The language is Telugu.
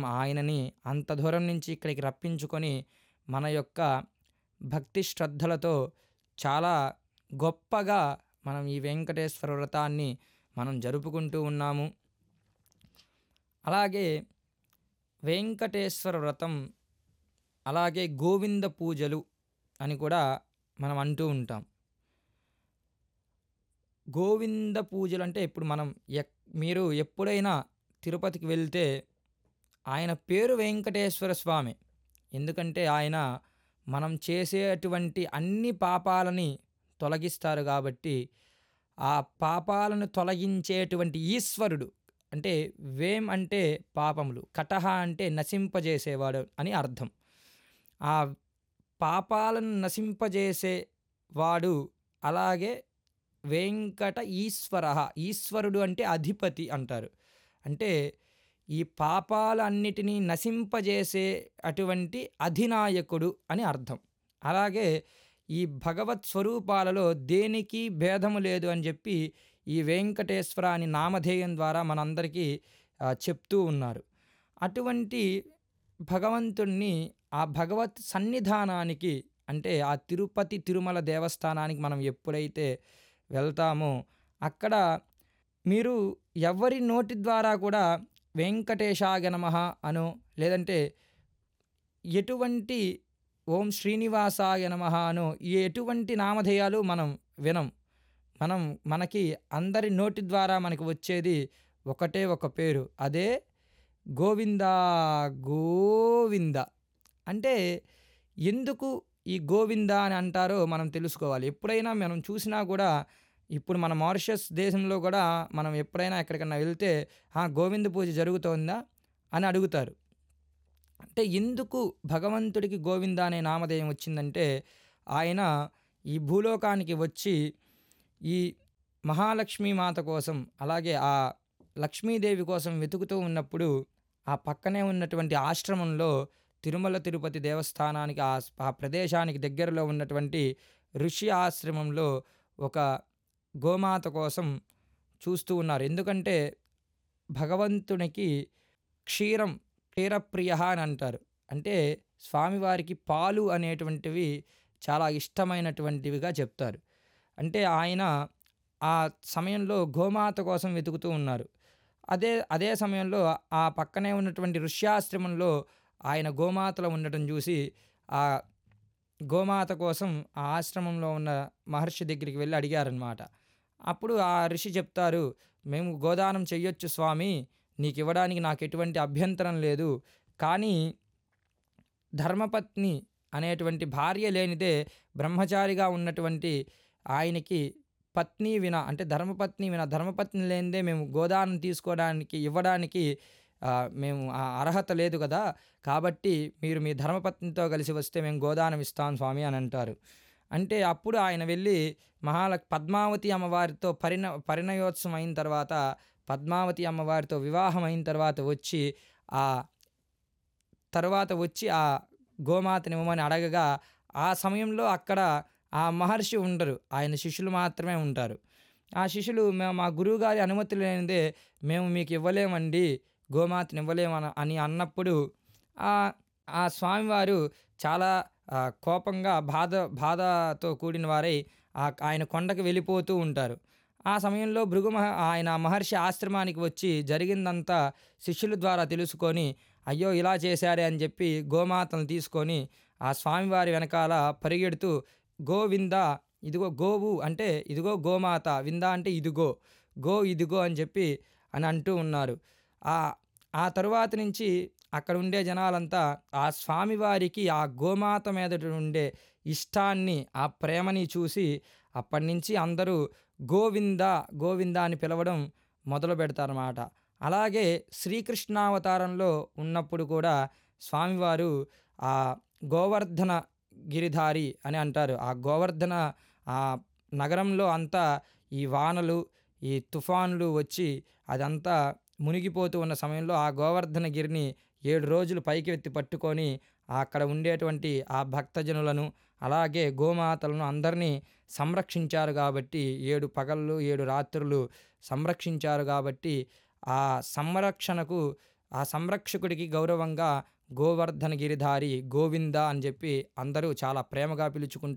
ఆయనని అంత దూరం నుంచి ఇక్కడికి రప్పించుకొని మన యొక్క భక్తి శ్రద్ధలతో చాలా గొప్పగా మనం ఈ వెంకటేశ్వర వ్రతాన్ని మనం జరుపుకుంటూ ఉన్నాము అలాగే వెంకటేశ్వర వ్రతం అలాగే గోవింద పూజలు అని కూడా మనం అంటూ ఉంటాం గోవింద పూజలు అంటే ఇప్పుడు మనం ఎక్ మీరు ఎప్పుడైనా తిరుపతికి వెళ్తే ఆయన పేరు వెంకటేశ్వర స్వామి ఎందుకంటే ఆయన మనం చేసేటువంటి అన్ని పాపాలని తొలగిస్తారు కాబట్టి ఆ పాపాలను తొలగించేటువంటి ఈశ్వరుడు అంటే వేం అంటే పాపములు కటహ అంటే నశింపజేసేవాడు అని అర్థం ఆ పాపాలను నశింపజేసే వాడు అలాగే వెంకట ఈశ్వర ఈశ్వరుడు అంటే అధిపతి అంటారు అంటే ఈ పాపాలన్నిటినీ నశింపజేసే అటువంటి అధినాయకుడు అని అర్థం అలాగే ఈ భగవత్ స్వరూపాలలో దేనికి భేదము లేదు అని చెప్పి ఈ వెంకటేశ్వర అని నామధేయం ద్వారా మనందరికీ ఆ, చెప్తూ ఉన్నారు అటువంటి భగవంతుణ్ణి ఆ భగవత్ సన్నిధానానికి అంటే ఆ తిరుపతి తిరుమల దేవస్థానానికి మనం ఎప్పుడైతే వెళ్తామో అక్కడ మీరు ఎవరి నోటి ద్వారా కూడా వెంకటేశాయ నమః అనో లేదంటే ఎటువంటి ఓం శ్రీనివాసాయ నమః అనో ఈ ఎటువంటి నామధేయాలు మనం వినం మనం మనకి అందరి నోటి ద్వారా మనకి వచ్చేది ఒకటే ఒక పేరు అదే గోవింద గోవింద అంటే ఎందుకు ఈ గోవింద అని అంటారో మనం తెలుసుకోవాలి ఎప్పుడైనా మనం చూసినా కూడా ఇప్పుడు మన మారిషస్ దేశంలో కూడా మనం ఎప్పుడైనా ఎక్కడికన్నా వెళ్తే "ఆ, గోవింద పూజ జరుగుతోందా అని అడుగుతారు అంటే ఎందుకు భగవంతుడికి గోవింద అనే నామధేయం వచ్చిందంటే ఆయన ఈ భూలోకానికి వచ్చి ఈ మహాలక్ష్మీ మాత కోసం అలాగే ఆ లక్ష్మీదేవి కోసం వెతుకుతూ ఉన్నప్పుడు ఆ పక్కనే ఉన్నటువంటి ఆశ్రమంలో తిరుమల తిరుపతి దేవస్థానానికి ఆ ఆ ప్రదేశానికి దగ్గరలో ఉన్నటువంటి ఋషి ఆశ్రమంలో ఒక గోమాత కోసం చూస్తూ ఉన్నారు ఎందుకంటే భగవంతునికి క్షీరం క్షీరప్రియ అని అంటారు అంటే స్వామివారికి పాలు అనేటువంటివి చాలా ఇష్టమైనటువంటివిగా చెప్తారు అంటే ఆయన ఆ సమయంలో గోమాత కోసం వెతుకుతూ ఉన్నారు అదే అదే సమయంలో ఆ పక్కనే ఉన్నటువంటి ఋష్యాశ్రమంలో ఆయన గోమాతలో ఉండటం చూసి ఆ గోమాత కోసం ఆ ఆశ్రమంలో ఉన్న మహర్షి దగ్గరికి వెళ్ళి అడిగారనమాట అప్పుడు ఆ ఋషి చెప్తారు మేము గోదానం చెయ్యొచ్చు స్వామి నీకు ఇవ్వడానికి నాకు ఎటువంటి అభ్యంతరం లేదు కానీ ధర్మపత్ని అనేటువంటి భార్య లేనిదే బ్రహ్మచారిగా ఉన్నటువంటి ఆయనకి పత్ని విన అంటే ధర్మపత్ని విన ధర్మపత్ని లేనిదే మేము గోదానం తీసుకోవడానికి ఇవ్వడానికి ఆ, మేము ఆ అర్హత లేదు కదా కాబట్టి మీరు మీ ధర్మపత్నితో కలిసి వస్తే మేము గోదానం ఇస్తాం స్వామి అని అంటారు అంటే అప్పుడు ఆయన వెళ్ళి మహాలక్ పద్మావతి అమ్మవారితో పరిణ పరిణయోత్సవం అయిన తర్వాత పద్మావతి అమ్మవారితో వివాహం అయిన తర్వాత వచ్చి ఆ తర్వాత వచ్చి ఆ గోమాతని ఇవ్వమని అడగగా ఆ సమయంలో అక్కడ ఆ మహర్షి ఉండరు ఆయన శిష్యులు మాత్రమే ఉంటారు ఆ శిష్యులు మేము మా గురువుగారి అనుమతి లేనిదే మేము మీకు ఇవ్వలేమండి గోమాతని ఇవ్వలేమని అని అన్నప్పుడు ఆ ఆ స్వామివారు చాలా ఆ, కోపంగా బాధ బాధతో కూడిన వారై ఆ ఆయన కొండకు వెళ్ళిపోతూ ఉంటారు ఆ సమయంలో భృగు మహ ఆయన మహర్షి ఆశ్రమానికి వచ్చి జరిగిందంతా శిష్యుల ద్వారా తెలుసుకొని అయ్యో ఇలా చేశారే అని చెప్పి గోమాతను తీసుకొని ఆ స్వామివారి వెనకాల పరిగెడుతూ గోవింద ఇదిగో గోవు అంటే ఇదిగో గోమాత వింద అంటే ఇదిగో గో ఇదిగో అని చెప్పి అని అంటూ ఉన్నారు ఆ ఆ తరువాత నుంచి అక్కడ ఉండే జనాలంతా ఆ స్వామివారికి ఆ గోమాత మీద ఉండే ఇష్టాన్ని ఆ ప్రేమని చూసి అప్పటి నుంచి అందరూ గోవింద గోవింద అని పిలవడం మొదలు పెడతారన్నమాట అలాగే శ్రీకృష్ణావతారంలో ఉన్నప్పుడు కూడా స్వామివారు ఆ గోవర్ధన గిరిధారి అని అంటారు ఆ గోవర్ధన ఆ నగరంలో అంతా ఈ వానలు ఈ తుఫానులు వచ్చి అదంతా మునిగిపోతూ ఉన్న సమయంలో ఆ గోవర్ధన గిరిని ఏడు రోజులు పైకి ఎత్తి పట్టుకొని అక్కడ ఉండేటువంటి ఆ భక్తజనులను అలాగే గోమాతలను అందరినీ సంరక్షించారు కాబట్టి ఏడు పగళ్ళు ఏడు రాత్రులు సంరక్షించారు కాబట్టి ఆ సంరక్షణకు ఆ సంరక్షకుడికి గౌరవంగా గోవర్ధన గిరిధారి గోవింద అని చెప్పి అందరూ చాలా ప్రేమగా పిలుచుకుంటూ